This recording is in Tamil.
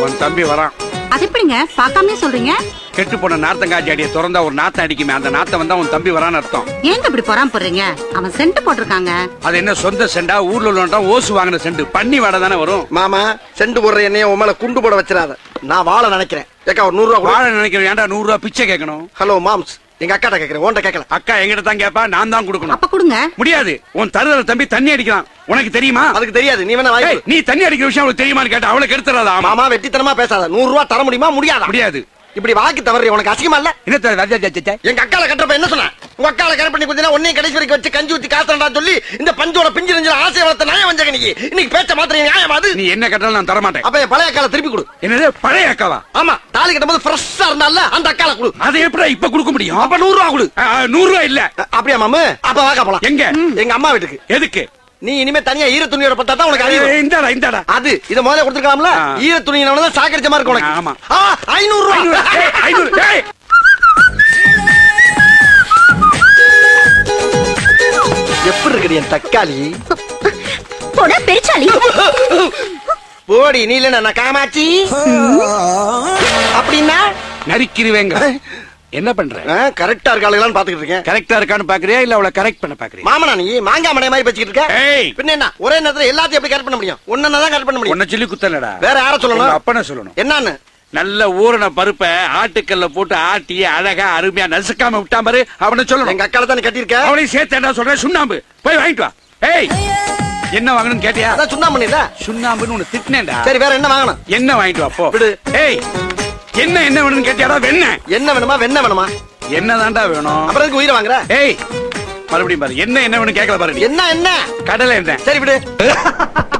உன் தம்பி வரான் அது எப்படிங்க பார்க்காமயே சொல்றீங்க கெட்டு போன நார்த்தங்காய் செடியை திறந்தா ஒரு நாத்தம் அடிக்குமே அந்த நாத்தம் வந்தா உன் தம்பி வரான்னு அர்த்தம் ஏங்க இப்படி பொறாம போடுறீங்க அவன் சென்ட் போட்டிருக்காங்க அது என்ன சொந்த செண்டா ஊர்ல உள்ளவன்டா ஓசு வாங்கின செண்டு பண்ணி வாடை தானே வரும் மாமா செண்டு போடுற என்னைய உன் மேல குண்டு போட வச்சிடாத நான் வாழ நினைக்கிறேன் ஏக்கா ஒரு நூறு ரூபா கொடு. வாழை நினைக்கிறேன் ஏன்டா நூறு ரூபா பிச்சை கேட்கணும் ஹலோ மாம்ஸ் எங்க அக்காட்ட கேக்குறேன் உன்கிட்ட கேட்கல அக்கா எங்கிட்ட தான் கேப்பா நான் தான் கொடுக்கணும் அப்ப கொடுங்க முடியாது உன் தருதல தம்பி தண்ணி அடிக்கலாம் உனக்கு தெரியுமா அதுக்கு தெரியாது நீ வேணா ஏய், வாங்கி நீ தண்ணி அடிக்கிற விஷயம் அவளுக்கு தெரியுமான்னு கேட்டா அவளை கெடுத்துறாதா ஆமா மாமா வெட்டித்தனமா பேசாத நூறு ரூபா தர முடியுமா முடியாதா முடியாது இப்படி வாக்கு தவறு உனக்கு அசிங்கமா இல்ல என்ன த- த- த- த- த- எங்க அக்கால கட்டுறப்ப என்ன சொன்ன உங்க அக்கால கரெக்ட் பண்ணி கொடுத்தீங்கன்னா உன்னையும் கடைசி வரைக்கும் வச்சு கஞ்சி ஊத்தி காத்தண்டா சொல்லி இந்த பஞ்சோட பிஞ்சு நெஞ்சில ஆசை வளர்த்த நியாயம் வந்தாங்க நீ இன்னைக்கு பேச்ச மாத்திரம் நியாயம் அது நீ என்ன கட்டாலும் நான் தர மாட்டேன் அப்ப என் பழைய அக்கால திருப்பி கொடு என்னது பழைய அக்காவா ஆமா தாலி கட்டும்போது ஃப்ரெஷ்ஷா இருந்தால அந்த அக்கால கொடு அதை எப்படி இப்ப கொடுக்க முடியும் அப்ப நூறு ரூபா கொடு ஆ, ஆ, நூறு ரூபாய் இல்ல அ- அப்படியா மாமு அப்ப வாக்கா போலாம் எங்க எங்க அம்மா வீட்டுக்கு எதுக்கு நீ இனிமே தனியா ஈர துணியோட பட்டா தான் உனக்கு அறிவு ஏய், இந்தாடா இந்தாடா அது இத முதல்ல கொடுத்துக்கலாம்ல ஆ. ஈர துணியினவன தான் சாக்கடிச்ச மாதிரி இருக்கும் உனக்கு ஆமா. ஆ, ஐநூறு ஐநூறு, ரூபா ஏய், ஐநூறு, ஏய். எப்படி இருக்குது என் தக்காளி போட பெருச்சாலி போடி நீ இல்ல நான் காமாச்சி அப்படின்னா நரிக்கிருவேங்க என்ன பண்ற கரெக்டா இருக்காளுங்களான்னு பாத்துக்கிட்டு இருக்கேன் கரெக்டா இருக்கான்னு பாக்குறியா இல்ல அவளை கரெக்ட் பண்ண பாக்குறியா மாமனா நீ மாங்காய் மடை மாதிரி வச்சுக்கிட்டு இருக்க ஏய் பின்ன என்ன ஒரே நேரத்துல எல்லாத்தையும் எப்படி கரெக்ட் பண்ண முடியும் ஒன்னு தான் கரெக்ட் பண்ண முடியும் உன்னை சொல்லி குத்தலடா வேற யார உங்க சொல்லணும் அப்பனை சொல்லணும் என்னன்னு நல்ல ஊறின பருப்பை ஆட்டுக்கல்ல போட்டு ஆட்டி அழகா அருமையா நசுக்காம விட்டா பாரு அவனை சொல்லணும் எங்க அக்கால தானே கட்டியிருக்க அவளையும் சேர்த்து என்ன சொல்றேன் சுண்ணாம்பு போய் வாங்கிட்டு வா ஏய் என்ன வாங்கணும்னு கேட்டியா அதான் சுண்ணா பண்ணில சுண்ணாம்புன்னு உன்னை திட்டினேன்டா சரி வேற என்ன வாங்கணும் என்ன வாங்கிட்டு வா போ விடு. ஏய் என்ன என்ன வேணும்னு கேட்டியாடா வெண்ண என்ன வேணுமா வெண்ண வேணுமா என்னதான்டா வேணும் அப்புறம் எதுக்கு உயிரை வாங்குற ஏய் மறுபடியும் பாரு என்ன என்ன வேணும் கேட்கல பாரு நீ. என்ன என்ன கடலை என்ன சரி விடு